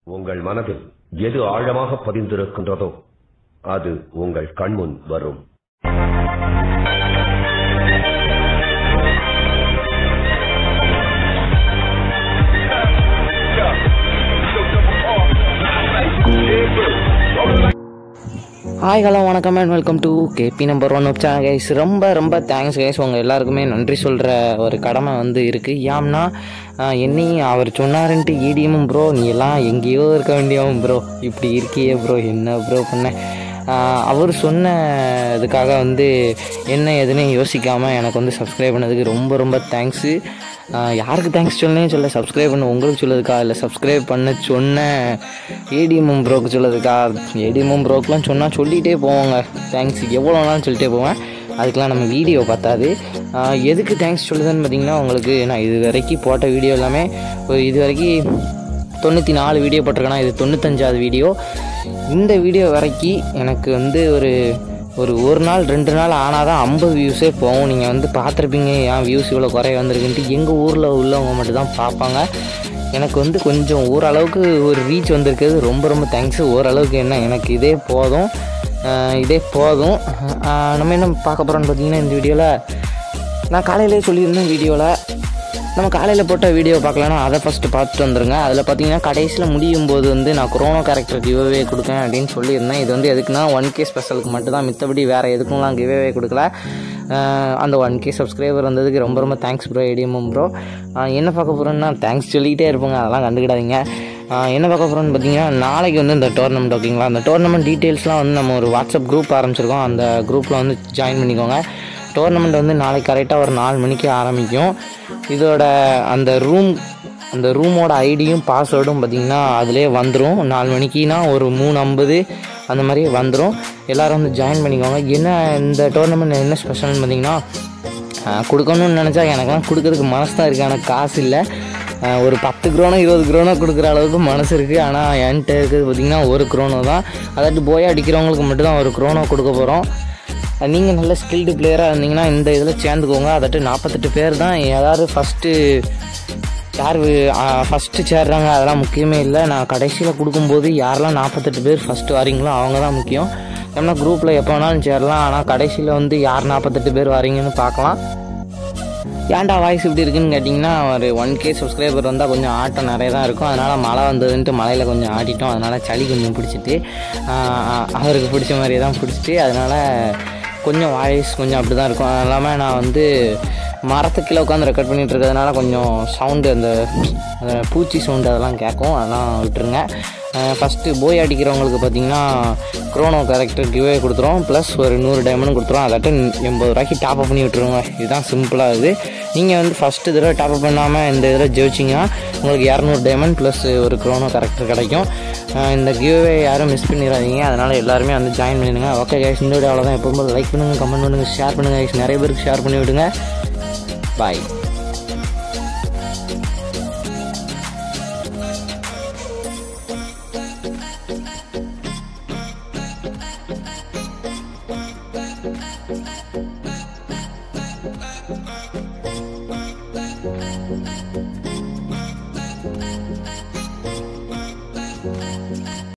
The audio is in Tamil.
உங்கள் மனதில் எது ஆழமாக பதிந்திருக்கின்றதோ அது உங்கள் கண்முன் வரும் ஹாய் ஹலோ வணக்கம் and welcome to KB number one channel guys ரொம்ப ரொம்ப தேங்க்ஸ் கைஸ் உங்கள் எல்லாருக்குமே நன்றி சொல்கிற ஒரு கடமை வந்து இருக்குது ஏம்னா ஆஹ், என்னையும் அவர் சொன்னாருன்ட்டு ஈடியமும் ப்ரோ நீ எல்லாம் எங்கேயோ இருக்க வேண்டியவன் ப்ரோ இப்படி இருக்கியே ப்ரோ என்ன ப்ரோ பண்ண ஆஹ், அவர் சொன்ன இதுக்காக வந்து என்ன எதுன்னு யோசிக்காமல் எனக்கு வந்து சப்ஸ்கிரைப் பண்ணதுக்கு ரொம்ப ரொம்ப தேங்க்ஸு யாருக்கு தேங்க்ஸ் சொல்லனே சொல்ல சப்ஸ்கிரைப் பண்ண உங்களுக்கு சொல்லதுக்கா இல்லை சப்ஸ்கிரைப் பண்ண சொன்ன ஏடிஎம்எம் ப்ரோக்கு சொல்லதுக்கா ஏடிஎம்எம் ப்ரோக்கெலாம் சொன்னால் சொல்லிகிட்டே போவாங்க தேங்க்ஸ் எவ்வளோ நாளும் சொல்லிட்டே போவேன் அதுக்கெலாம் நம்ம வீடியோ பார்த்தாது ஆஹ் எதுக்கு தேங்க்ஸ் சொல்லுதுன்னு பார்த்தீங்கன்னா உங்களுக்கு நான் இது வரைக்கும் போட்ட வீடியோ எல்லாமே ஒரு இது வரைக்கும் தொண்ணூற்றி நாலு வீடியோ போட்டிருக்கேன்னா இது தொண்ணூத்தஞ்சாவது வீடியோ இந்த வீடியோ வரைக்கும் எனக்கு வந்து ஒரு ஒரு ஒரு நாள் ரெண்டு நாள் ஆனால் தான் ஐம்பது வியூஸே போகும் நீங்கள் வந்து பார்த்துருப்பீங்க ஏன் வியூஸ் இவ்வளோ குறைய வந்திருக்குன்ட்டு எங்கள் ஊரில் உள்ளவங்க மட்டும் தான் பார்ப்பாங்க எனக்கு வந்து கொஞ்சம் ஓரளவுக்கு ஒரு ரீச் வந்திருக்கிறது ரொம்ப ரொம்ப தேங்க்ஸ் ஓரளவுக்கு என்ன எனக்கு இதே போதும் ஆஹ் இதே போதும் ஆஹ் நம்ம என்ன பார்க்க போகிறோம்னு பார்த்தீங்கன்னா இந்த வீடியோவில் நான் காலையிலே சொல்லியிருந்தேன் வீடியோவில் நம்ம காலையில் போட்ட வீடியோ பார்க்கலன்னா அதை ஃபஸ்ட்டு பார்த்துட்டு வந்துருங்க அதில் பார்த்தீங்கன்னா கடைசியில் முடியும் போது வந்து நான் கொரோனா கேரக்டர் கிவ்அவே கொடுக்கேன் அப்படின்னு சொல்லியிருந்தேன் இது வந்து எதுக்குன்னா ஒன் கே ஸ்பெஷலுக்கு மட்டும் தான் மித்தபடி வேறு எதுக்கும்லாம் கிவ்அவே கொடுக்கல ஆஹ் அந்த ஒன் கே சப்ஸ்கிரைபர் வந்ததுக்கு ரொம்ப ரொம்ப தேங்க்ஸ் ப்ரோ ஏடிஎம் ப்ரோ என்ன பார்க்க போகிறோன்னா தேங்க்ஸ் சொல்லிக்கிட்டே இருப்போங்க அதெல்லாம் கண்டுக்கிடாதீங்க ஆஹ் என்ன பார்க்க போகிறோன்னு பார்த்தீங்கன்னா நாளைக்கு வந்து இந்த டோர்னமெண்ட் ஓகேங்களா அந்த டோர்னமெண்ட் டீட்டெயில்ஸ்லாம் வந்து நம்ம ஒரு வாட்ஸ்அப் குரூப் ஆரம்பிச்சிருக்கோம் அந்த குரூப்பில் வந்து ஜாயின் பண்ணிக்கோங்க டோர்னமெண்ட் வந்து நாளைக்கு கரெக்டாக ஒரு நாலு மணிக்கு ஆரம்பிக்கும் இதோட அந்த ரூம் அந்த ரூமோட ஐடியும் பாஸ்வேர்டும் பார்த்திங்கன்னா அதிலே வந்துடும் நாலு மணிக்குனா ஒரு மூணு ஐம்பது அந்த மாதிரி வந்துடும் எல்லோரும் வந்து ஜாயின் பண்ணிக்கோங்க என்ன இந்த டோர்னமெண்ட் என்ன ஸ்பெஷல்னு பார்த்தீங்கன்னா ஆஹ் கொடுக்கணும்னு நினச்சா எனக்குலாம் கொடுக்கறதுக்கு மனசு தான் இருக்குது ஆனால் காசு இல்லை ஆஹ் ஒரு பத்து குரோனோ இருபது குரோனோ கொடுக்குற அளவுக்கு மனசு இருக்குது ஆனால் என்கிட்ட இருக்கிறது பார்த்திங்கன்னா ஒரு குரோனோ தான் அதாட்டு போய் அடிக்கிறவங்களுக்கு மட்டும்தான் ஒரு குரோனோ கொடுக்க போகிறோம் நீங்கள் நல்ல ஸ்கில்டு பிளேயராக இருந்தீங்கன்னா இந்த இதில் சேர்ந்துக்கோங்க அதாட்டு நாற்பத்தெட்டு பேர் தான் யாராவது ஃபஸ்ட்டு யார் ஃபஸ்ட்டு சேர்றாங்க அதெல்லாம் முக்கியமே இல்லை நான் கடைசியில் கொடுக்கும்போது யாரெல்லாம் நாற்பத்தெட்டு பேர் ஃபஸ்ட்டு வரீங்களோ அவங்க தான் முக்கியம் ஏன்னா குரூப்பில் எப்போ வேணாலும் சேரலாம் ஆனால் கடைசியில் வந்து யார் நாற்பத்தெட்டு பேர் வரீங்கன்னு பார்க்கலாம் ஏன்டா வாய்ஸ் இப்படி இருக்குன்னு கேட்டிங்கன்னா ஒரு ஒன் கே சப்ஸ்கிரைபர் வந்தால் கொஞ்சம் ஆட்டம் நிறைய தான் இருக்கும் அதனால் மழை வந்ததுன்ட்டு மழையில் கொஞ்சம் ஆடிட்டோம் அதனால் சளி கொஞ்சம் பிடிச்சிட்டு ஆஹ் அவருக்கு பிடிச்ச மாதிரியே தான் பிடிச்சிட்டு அதனால் கொஞ்சம் வாய்ஸ் கொஞ்சம் அப்படி தான் இருக்கும் அது இல்லாமல் நான் வந்து மரத்துக்கு கீழே உட்காந்து ரெக்கார்ட் பண்ணிட்டு இருக்கிறதுனால கொஞ்சம் சவுண்டு அந்த அந்த பூச்சி சவுண்டு அதெல்லாம் கேட்கும் அதெல்லாம் விட்டுருங்க ஃபஸ்ட்டு போய் அடிக்கிறவங்களுக்கு பார்த்தீங்கன்னா குரோனோ கேரக்டர் கிவே கொடுத்துரும் ப்ளஸ் ஒரு நூறு டைமண்டும் கொடுத்துரும் அதாட்டு எண்பது ரூபாய்க்கு டாப் அப் பண்ணி விட்டுருங்க இதுதான் சிம்பிளாக இது நீங்கள் வந்து ஃபஸ்ட்டு தடவை டாப் அப் பண்ணாமல் இந்த இதில் ஜெயிச்சிங்கன்னா உங்களுக்கு இரநூறு டைமண்ட் ப்ளஸ் ஒரு குரோனோ கேரக்டர் கிடைக்கும் அஹ் இந்த கிவ்வே யாரும் மிஸ் பண்ணிடாதீங்க அதனால் எல்லாருமே வந்து ஜாயின் பண்ணிடுங்க ஓகே கைஸ் இந்த வீடியோ அவ்வளோதான் எப்போதும் லைக் பண்ணுங்கள் கமெண்ட் பண்ணுங்கள் ஷேர் பண்ணுங்கள் guys. நிறைய பேருக்கு ஷேர் பண்ணி விடுங்க பாய்